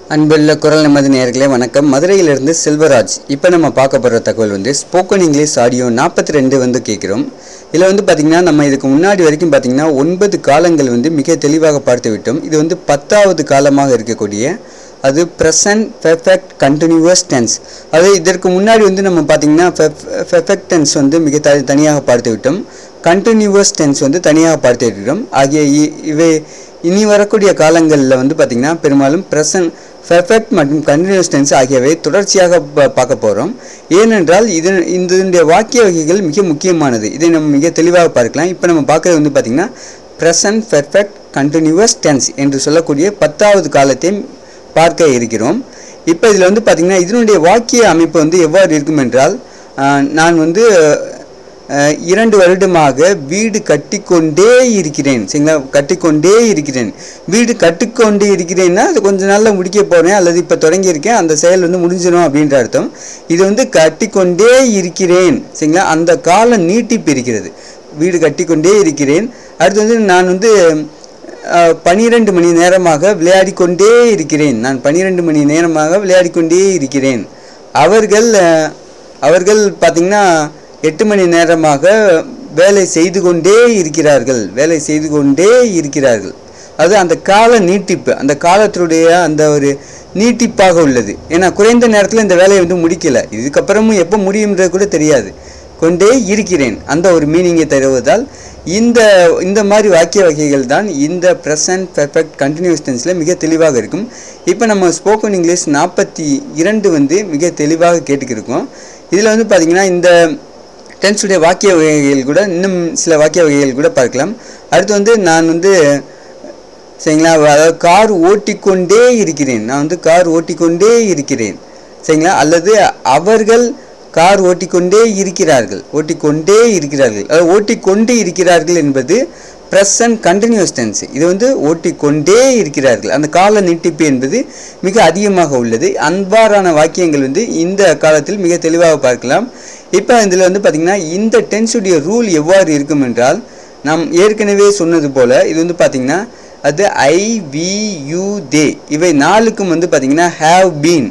அன்புள்ள குரல் நமது நேயர்களே வணக்கம் மதுரையிலிருந்து செல்வராஜ் இப்போ நம்ம பார்க்க போகிற தகவல் வந்து ஸ்போக்கன் இங்கிலீஷ் ஆடியோ நாற்பத்தி ரெண்டு வந்து கேட்குறோம் இதில் வந்து பார்த்திங்கன்னா நம்ம இதுக்கு முன்னாடி வரைக்கும் பார்த்திங்கன்னா ஒன்பது காலங்கள் வந்து மிக தெளிவாக பார்த்து விட்டோம் இது வந்து பத்தாவது காலமாக இருக்கக்கூடிய அது ப்ரெசன்ட் பெர்ஃபெக்ட் கண்டினியூவஸ் டென்ஸ் அது இதற்கு முன்னாடி வந்து நம்ம பார்த்திங்கன்னா பெர்ஃபெக்ட் டென்ஸ் வந்து மிக த தனியாக பார்த்து விட்டோம் கண்டினியூவஸ் டென்ஸ் வந்து தனியாக பார்த்து விட்டோம் ஆகிய இ- இவை இனி வரக்கூடிய காலங்களில் வந்து பார்த்திங்கன்னா பெரும்பாலும் ப்ரெசன்ட் பெர்ஃபெக்ட் மற்றும் கண்டினியூஸ் டென்ஸ் ஆகியவை தொடர்ச்சியாக ப- பார்க்க போகிறோம் ஏனென்றால் இது இதனுடைய வாக்கிய வகைகள் மிக முக்கியமானது இதை நம்ம மிக தெளிவாக பார்க்கலாம் இப்போ நம்ம பார்க்குறது வந்து பார்த்திங்கன்னா ப்ரெசன்ட் பெர்ஃபெக்ட் கண்டினியூவஸ் டென்ஸ் என்று சொல்லக்கூடிய பத்தாவது காலத்தை பார்க்க இருக்கிறோம் இப்போ இதில் வந்து பார்த்திங்கன்னா இதனுடைய வாக்கிய அமைப்பு வந்து எவ்வாறு இருக்கும் என்றால் ஆஹ், நான் வந்து அஹ், இரண்டு வருடமாக வீடு கட்டிக்கொண்டே இருக்கிறேன் சரிங்களா கட்டிக்கொண்டே இருக்கிறேன் வீடு கட்டிக்கொண்டே இருக்கிறேன்னா அது கொஞ்ச நாளில் முடிக்க போகிறேன் அல்லது இப்போ தொடங்கியிருக்கேன் அந்த செயல் வந்து முடிஞ்சிடும் அப்படின்ற அர்த்தம் இது வந்து கட்டிக்கொண்டே இருக்கிறேன் சரிங்களா அந்த காலம் நீட்டிப்பு இருக்கிறது வீடு கட்டிக்கொண்டே இருக்கிறேன் அடுத்து வந்து நான் வந்து பனிரெண்டு மணி நேரமாக விளையாடிக்கொண்டே இருக்கிறேன் நான் பனிரெண்டு மணி நேரமாக விளையாடிக்கொண்டே இருக்கிறேன் அவர்கள் அஹ், அவர்கள் பார்த்திங்கன்னா எட்டு மணி நேரமாக வேலை செய்து கொண்டே இருக்கிறார்கள் வேலை செய்து கொண்டே இருக்கிறார்கள் அது அந்த கால நீட்டிப்பு அந்த காலத்தினுடைய அந்த ஒரு நீட்டிப்பாக உள்ளது ஏன்னா குறைந்த நேரத்தில் இந்த வேலையை வந்து முடிக்கல இதுக்கப்புறமும் எப்போ முடியுன்றது கூட தெரியாது கொண்டே இருக்கிறேன் அந்த ஒரு மீனிங்கை தருவதால் இந்த இந்த மாதிரி வாக்கிய வகைகள் தான் இந்த ப்ரெசன்ட் பெர்ஃபெக்ட் கண்டினியூஸ் டென்ஸில் மிக தெளிவாக இருக்கும் இப்போ நம்ம ஸ்போக்கன் இங்கிலீஷ் நாற்பத்தி இரண்டு வந்து மிக தெளிவாக கேட்டுக்கிருக்கோம் இதில் வந்து பார்த்திங்கன்னா இந்த டென்ஸுடைய வாக்கிய வகைகள் கூட இன்னும் சில வாக்கிய வகைகள் கூட பார்க்கலாம் அடுத்து வந்து நான் வந்து சரிங்களா அதாவது கார் ஓட்டிக்கொண்டே இருக்கிறேன் நான் வந்து கார் ஓட்டிக்கொண்டே இருக்கிறேன் சரிங்களா அல்லது அவர்கள் கார் ஓட்டிக்கொண்டே இருக்கிறார்கள் ஓட்டிக்கொண்டே இருக்கிறார்கள் அதாவது ஓட்டிக்கொண்டு இருக்கிறார்கள் என்பது ப்ரெசன்ட் கண்டினியூஸ் டென்ஸ் இது வந்து ஓட்டிக்கொண்டே இருக்கிறார்கள் அந்த கால நீட்டிப்பு என்பது மிக அதிகமாக உள்ளது அன்பாரான வாக்கியங்கள் வந்து இந்த காலத்தில் மிக தெளிவாக பார்க்கலாம் இப்போ இதில் வந்து பார்த்திங்கன்னா இந்த டென்ஸுடைய ரூல் எவ்வாறு இருக்கும் என்றால் நாம் ஏற்கனவே சொன்னது போல் இது வந்து பார்த்திங்கன்னா அது ஐ வி யூ தே இவை நாலுக்கும் வந்து பார்த்திங்கன்னா ஹேவ் பீன்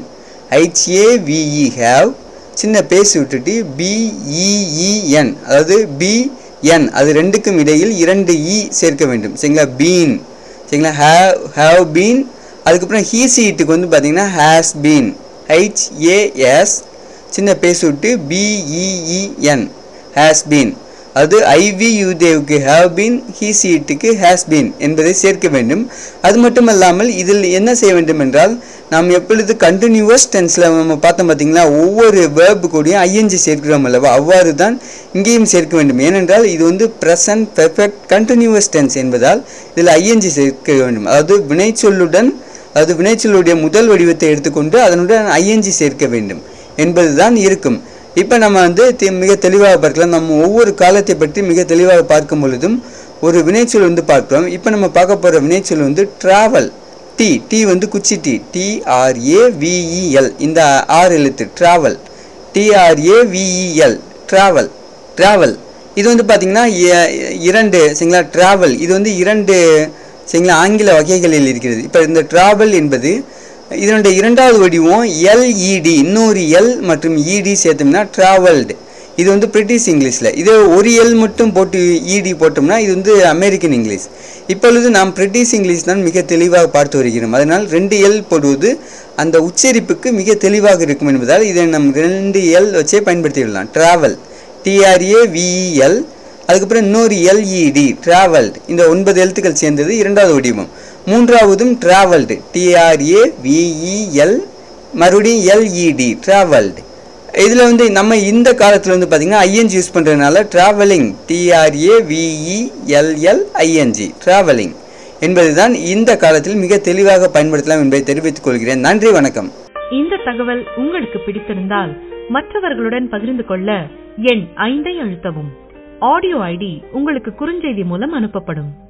ஹெச்ஏவிஇ ஹேவ் சின்ன பேசி விட்டுட்டு பிஇஇஎன் அதாவது பிஎன் அது ரெண்டுக்கும் இடையில் இரண்டு இ சேர்க்க வேண்டும் சரிங்களா பீன் சரிங்களா ஹேவ் ஹேவ் பீன் அதுக்கப்புறம் ஹீ சீட்டுக்கு வந்து பார்த்திங்கன்னா ஹேஸ் பீன் ஹெச்ஏஎஸ் சின்ன பேசி விட்டு பிஇஇஎன் ஹேஸ் பீன் அது ஐவி யூதேவுக்கு ஹேவ் பீன் ஹீ சீட்டுக்கு ஹேஸ் பீன் என்பதை சேர்க்க வேண்டும் அது மட்டுமல்லாமல் இதில் என்ன செய்ய வேண்டும் என்றால் நாம் எப்பொழுது கண்டினியூவஸ் டென்ஸில் நம்ம பார்த்தோம் பார்த்தீங்களா ஒவ்வொரு வேர்பு கூடயும் ஐஎன்ஜி சேர்க்கிறோம் அல்லவா அவ்வாறு தான் இங்கேயும் சேர்க்க வேண்டும் ஏனென்றால் இது வந்து ப்ரெசன்ட் பெர்ஃபெக்ட் கண்டினியூவஸ் டென்ஸ் என்பதால் இதில் ஐஎன்ஜி சேர்க்க வேண்டும் அதாவது வினைச்சொல்லுடன் அதாவது வினைச்சொல்லுடைய முதல் வடிவத்தை எடுத்துக்கொண்டு அதனுடன் ஐஎன்ஜி சேர்க்க வேண்டும் என்பதுதான் இருக்கும் இப்போ நம்ம வந்து தி- மிக தெளிவாக பார்க்கலாம் நம்ம ஒவ்வொரு காலத்தை பற்றி மிக தெளிவாக பார்க்கும் பொழுதும் ஒரு வினைச்சொல் வந்து பார்க்கிறோம் இப்போ நம்ம பார்க்க போகிற வினைச்சொல் வந்து ட்ராவல் டி டி வந்து குச்சி டி டிஆர்ஏவிஇஎல் இந்த ஆறு எழுத்து ட்ராவல் டிஆர்ஏவிஇஎல் ட்ராவல் ட்ராவல் இது வந்து பார்த்திங்கன்னா இ- இரண்டு சரிங்களா ட்ராவல் இது வந்து இரண்டு சரிங்களா ஆங்கில வகைகளில் இருக்கிறது இப்போ இந்த ட்ராவல் என்பது இதனுடைய இரண்டாவது வடிவம் எல்இடி இன்னொரு எல் மற்றும் இடி சேர்த்தோம்னா ட்ராவல்டு இது வந்து பிரிட்டிஷ் இங்கிலீஷில் இது ஒரு எல் மட்டும் போட்டு இடி போட்டோம்னா இது வந்து அமெரிக்கன் இங்கிலீஷ் இப்பொழுது நாம் பிரிட்டிஷ் இங்கிலீஷ் தான் மிக தெளிவாக பார்த்து வருகிறோம் அதனால் ரெண்டு எல் போடுவது அந்த உச்சரிப்புக்கு மிக தெளிவாக இருக்கும் என்பதால் இதை நம் ரெண்டு எல் வச்சே பயன்படுத்திவிடலாம் ட்ராவல் டிஆர்ஏவிஇஎல் அதுக்கப்புறம் இன்னொரு எல்இடி ட்ராவல்டு இந்த ஒன்பது எழுத்துக்கள் சேர்ந்தது இரண்டாவது வடிவம் மூன்றாவதும் ட்ராவல்டு டிஆர்ஏவிஇஎல் மறுபடியும் எல்இடி ட்ராவல்டு இதில் வந்து நம்ம இந்த காலத்தில் வந்து பார்த்திங்கன்னா ஐஎன்ஜி யூஸ் பண்ணுறதுனால ட்ராவலிங் டிஆர்ஏவிஇஎல்எல் ஐஎன்ஜி ட்ராவலிங் என்பதுதான் இந்த காலத்தில் மிக தெளிவாக பயன்படுத்தலாம் என்பதை தெரிவித்துக் கொள்கிறேன் நன்றி வணக்கம் இந்த தகவல் உங்களுக்கு பிடித்திருந்தால் மற்றவர்களுடன் பகிர்ந்து கொள்ள எண் ஐந்தை அழுத்தவும் ஆடியோ ஐடி உங்களுக்கு குறுஞ்செய்தி மூலம் அனுப்பப்படும்